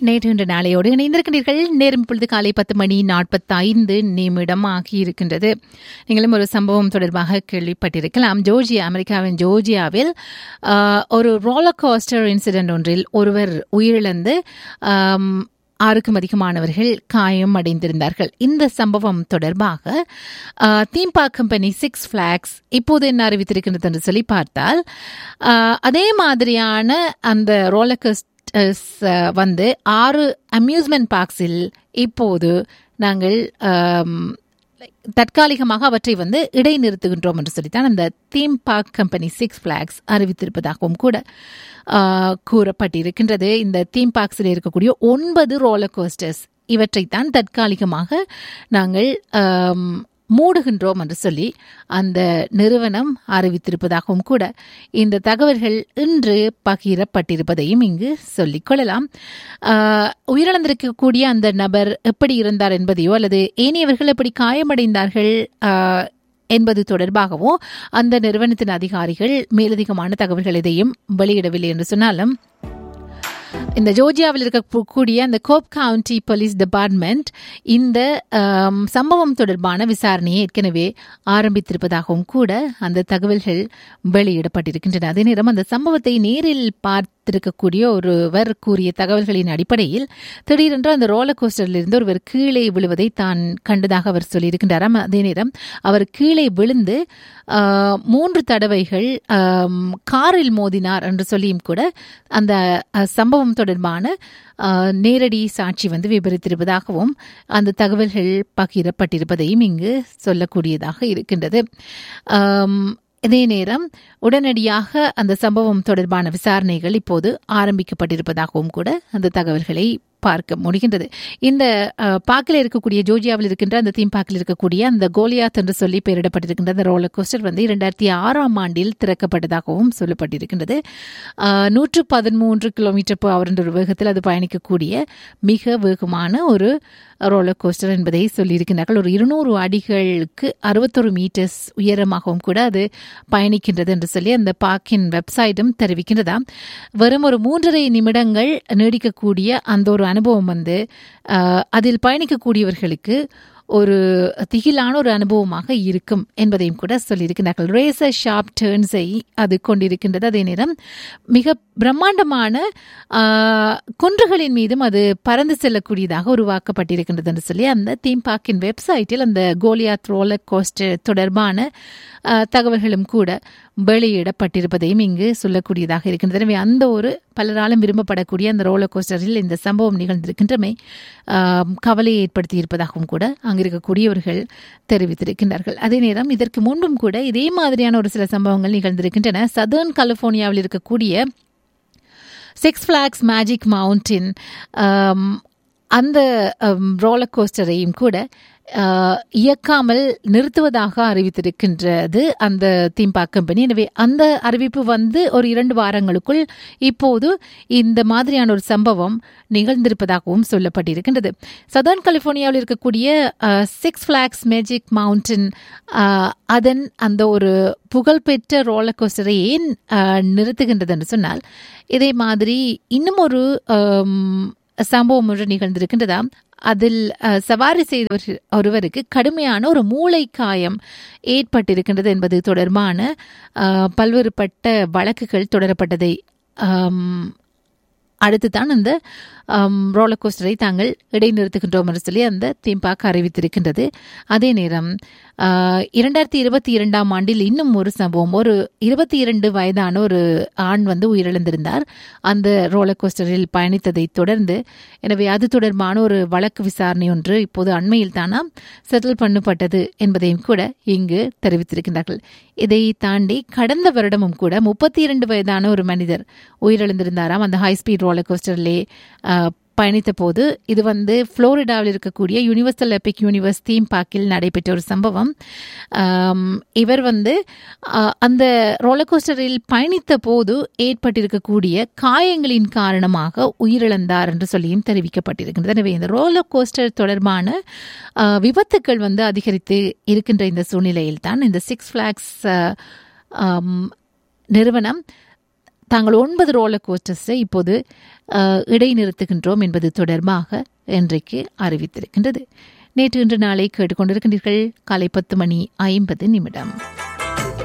நேற்று இன்று நாளையோடு இணைந்திருக்கின்றீர்கள் நேரம் இப்பொழுது காலை பத்து மணி நாற்பத்தைந்து நிமிடம் ஆகியிருக்கின்றது நீங்களும் ஒரு சம்பவம் தொடர்பாக கேள்விப்பட்டிருக்கலாம் ஜோர்ஜியா அமெரிக்காவின் ஜோர்ஜியாவில் ஆஹ், ஒரு ரோலர் கோஸ்டர் இன்சிடென்ட் ஒன்றில் ஒருவர் உயிரிழந்து ஆம், ஆறுக்கும் அதிகமானவர்கள் காயம் அடைந்திருந்தார்கள் இந்த சம்பவம் தொடர்பாக theme park company Six Flags இப்போது என்ன அறிவித்திருக்கின்றது என்று சொல்லி பார்த்தால் ஆஹ், அதே மாதிரியான அந்த ரோலர் வந்து ஆறு அம்யூஸ்மெண்ட் பார்க்ஸில் இப்போது நாங்கள் ஆம், தற்காலிகமாக அவற்றை வந்து இடைநிறுத்துகின்றோம் என்று சொல்லித்தான் அந்த theme park company Six Flags அறிவித்திருப்பதாகவும் கூட ஆ, கூறப்பட்டிருக்கின்றது இந்த தீம் பார்க்ஸில் இருக்கக்கூடிய ஒன்பது ரோலர் கோஸ்டர்ஸ் இவற்றைத்தான் தற்காலிகமாக நாங்கள் ஆம், மூடுகின்றோம் என்று சொல்லி அந்த நிறுவனம் அறிவித்திருப்பதாகவும் கூட இந்த தகவல்கள் இன்று பகிரப்பட்டிருப்பதையும் இங்கு சொல்லிக் கொள்ளலாம் ஆஹ், உயிரிழந்திருக்கக்கூடிய அந்த நபர் எப்படி இருந்தார் என்பதையோ அல்லது ஏனையவர்கள் எப்படி காயமடைந்தார்கள் ஆஹ், என்பது தொடர்பாகவோ அந்த நிறுவனத்தின் அதிகாரிகள் மேலதிகமான தகவல்கள் எதையும் வெளியிடவில்லை என்று சொன்னாலும் இந்த ஜோர்ஜியாவில் இருக்கக்கூடிய அந்த கோப் கவுண்டி போலீஸ் டிபார்ட்மெண்ட் இந்த ஆம், சம்பவம் தொடர்பான விசாரணையை ஏற்கனவே ஆரம்பித்திருப்பதாகவும் கூட அந்த தகவல்கள் வெளியிடப்பட்டிருக்கின்றன அதே நேரம் அந்த சம்பவத்தை நேரில் பார்த்திருக்கக்கூடிய ஒருவர் கூறிய தகவல்களின் அடிப்படையில் திடீரென்று அந்த ரோலர் கோஸ்டரில் இருந்து ஒருவர் கீழே விழுவதை தான் கண்டதாக அவர் சொல்லியிருக்கின்றாராம் அதே நேரம் அவர் கீழே விழுந்து ஆ, மூன்று தடவைகள் ஆம், காரில் மோதினார் என்று சொல்லியும் கூட அந்த அ, சம்பவம் தொடர்பான ஆ, நேரடி சாட்சி வந்து விபரித்திருப்பதாகவும் அந்த தகவல்கள் பகிரப்பட்டிருப்பதையும் இங்கு சொல்லக்கூடியதாக இருக்கின்றது ஆம், இதே நேரம் உடனடியாக அந்த சம்பவம் தொடர்பான விசாரணைகள் இப்போது ஆரம்பிக்கப்பட்டிருப்பதாகவும் கூட அந்த தகவல்களை பார்க்க முடிகின்றது இந்த அஹ், பார்க்கில் இருக்கக்கூடிய ஜோர்ஜியாவில் இருக்கின்ற அந்த தீம் பார்க்கில் இருக்கக்கூடிய அந்த கோலியாத் என்று சொல்லி பெயரிடப்பட்டிருக்கின்ற அந்த ரோலர் கோஸ்டர் வந்து இரண்டாயிரத்தி ஆறாம் ஆண்டில் திறக்கப்பட்டதாகவும் சொல்லப்பட்டிருக்கின்றது அஹ், நூற்று பதிமூன்று கிலோமீட்டர் per hour என்ற ஒரு வேகத்தில் அது பயணிக்கக்கூடிய மிக வேகமான ஒரு ரோலர் கோஸ்டர் என்பதை சொல்லியிருக்கிறார்கள் ஒரு இருநூறு அடிகளுக்கு அறுபத்தொரு மீட்டர்ஸ் உயரமாகவும் கூட அது பயணிக்கின்றது என்று சொல்லி அந்த பார்க்கின் வெப்சைட்டும் தெரிவிக்கின்றதாம் வெறும் ஒரு மூன்றரை நிமிடங்கள் நீடிக்கக்கூடிய அந்த ஒரு அனுபவம் வந்து அஹ், அதில் பயணிக்கக்கூடியவர்களுக்கு ஒரு திகிலான ஒரு அனுபவமாக இருக்கும் என்பதையும் கூட சொல்லியிருக்கிறார்கள் ரேசர் ஷார்ப் டேர்ன்ஸை அது கொண்டிருக்கின்றது அதே நேரம் மிக பிரம்மாண்டமான ஆஹ், குன்றுகளின் மீதும் அது பறந்து செல்லக்கூடியதாக உருவாக்கப்பட்டிருக்கின்றது என்று சொல்லி அந்த தீம் பார்க்கின் வெப்சைட்டில் அந்த கோலியாத் ரோலர் கோஸ்டர் தொடர்பான ஆஹ், தகவல்களும் கூட வெளியிடப்பட்டிருப்பதையும் இங்கு சொல்லக்கூடியதாக இருக்கின்றது எனவே அந்த ஒரு பலராலும் விரும்பப்படக்கூடிய அந்த ரோலர் கோஸ்டரில் இந்த சம்பவம் நிகழ்ந்திருக்கின்றமை ஆம், கவலையை ஏற்படுத்தி இருப்பதாகவும் கூட அங்கு இருக்கக்கூடியவர்கள் தெரிவித்திருக்கின்றார்கள் அதே நேரம் இதற்கு முன்பும் கூட இதே மாதிரியான ஒரு சில சம்பவங்கள் நிகழ்ந்திருக்கின்றன சதர்ன் கலிபோர்னியாவில் இருக்கக்கூடிய சிக்ஸ் ஃபிளாக்ஸ் மேஜிக் மவுண்டின் அந்த ரோலர் கோஸ்டரையும் கூட ஆஹ், இயக்காமல் நிறுத்துவதாக அறிவித்திருக்கின்றது அந்த தீம்பா கம்பெனி எனவே அந்த அறிவிப்பு வந்து ஒரு இரண்டு வாரங்களுக்குள் இப்போது இந்த மாதிரியான ஒரு சம்பவம் நிகழ்ந்திருப்பதாகவும் சொல்லப்பட்டிருக்கின்றது சதர்ன் கலிபோர்னியாவில் இருக்கக்கூடிய சிக்ஸ் ஃபிளாக்ஸ் மேஜிக் மவுண்டன் அதன் அந்த ஒரு புகழ்பெற்ற ரோலர் கோஸ்டரை ஏன் ஆஹ், நிறுத்துகின்றது என்று சொன்னால் இதே மாதிரி இன்னும் ஒரு ஆம், சம்பவம் ஒன்று நிகழ்ந்திருக்கின்றதாம் அதில் அஹ், சவாரி செய்த ஒருவருக்கு கடுமையான ஒரு மூளை காயம் ஏற்பட்டிருக்கின்றது என்பது தொடர்பான அஹ், பல்வேறுபட்ட வழக்குகள் தொடரப்பட்டதை ஆம், அடுத்து தான் அந்த ரோலர் கோஸ்டரை தாங்கள் இடைநிறுத்துகின்றோம் என்று சொல்லி அந்த தீம்பாக் அறிவித்திருக்கின்றது அதே நேரம் ஆஹ், இரண்டாயிரத்தி இருபத்தி இரண்டாம் ஆண்டில் இன்னும் ஒரு சம்பவம் ஒரு இருபத்தி இரண்டு வயதான ஒரு ஆண் வந்து உயிரிழந்திருந்தார் அந்த ரோலர் கோஸ்டரில் பயணித்ததை தொடர்ந்து எனவே அது தொடர்பான ஒரு வழக்கு விசாரணை ஒன்று இப்போது அண்மையில் தானா செட்டில் பண்ணப்பட்டது என்பதையும் கூட இங்கு தெரிவித்திருக்கின்றார்கள் இதை தாண்டி கடந்த வருடமும் கூட முப்பத்தி இரண்டு வயதான ஒரு மனிதர் உயிரிழந்திருந்தாராம் அந்த ஹை ஸ்பீட் ரோலர் கோஸ்டரிலே பயணித்த போது இது வந்து புளோரிடாவில் இருக்கக்கூடிய யூனிவர்சல் எபிக் யூனிவர்ஸ் தீம் பார்க்கில் நடைபெற்ற ஒரு சம்பவம் ஆம், இவர் வந்து ஆஹ், அந்த ரோலர் கோஸ்டரில் பயணித்த போது ஏற்பட்டிருக்கக்கூடிய காயங்களின் காரணமாக உயிரிழந்தார் என்று சொல்லியும் தெரிவிக்கப்பட்டிருக்கின்றது எனவே இந்த ரோலர் கோஸ்டர் தொடர்பான ஆஹ், விபத்துக்கள் வந்து அதிகரித்து இருக்கின்ற இந்த சூழ்நிலையில் தான் இந்த சிக்ஸ் ஃபிளாக்ஸ் நிறுவனம் தாங்கள் ஒன்பது ரோலர் கோஸ்டர்ஸை இப்போது அஹ், இடைநிறுத்துகின்றோம் என்பது தொடர்பாக இன்றைக்கு அறிவித்திருக்கின்றது நேற்று இன்று நாளை கேட்டுக்கொண்டிருக்கின்றீர்கள் காலை பத்து மணி ஐம்பது நிமிடம்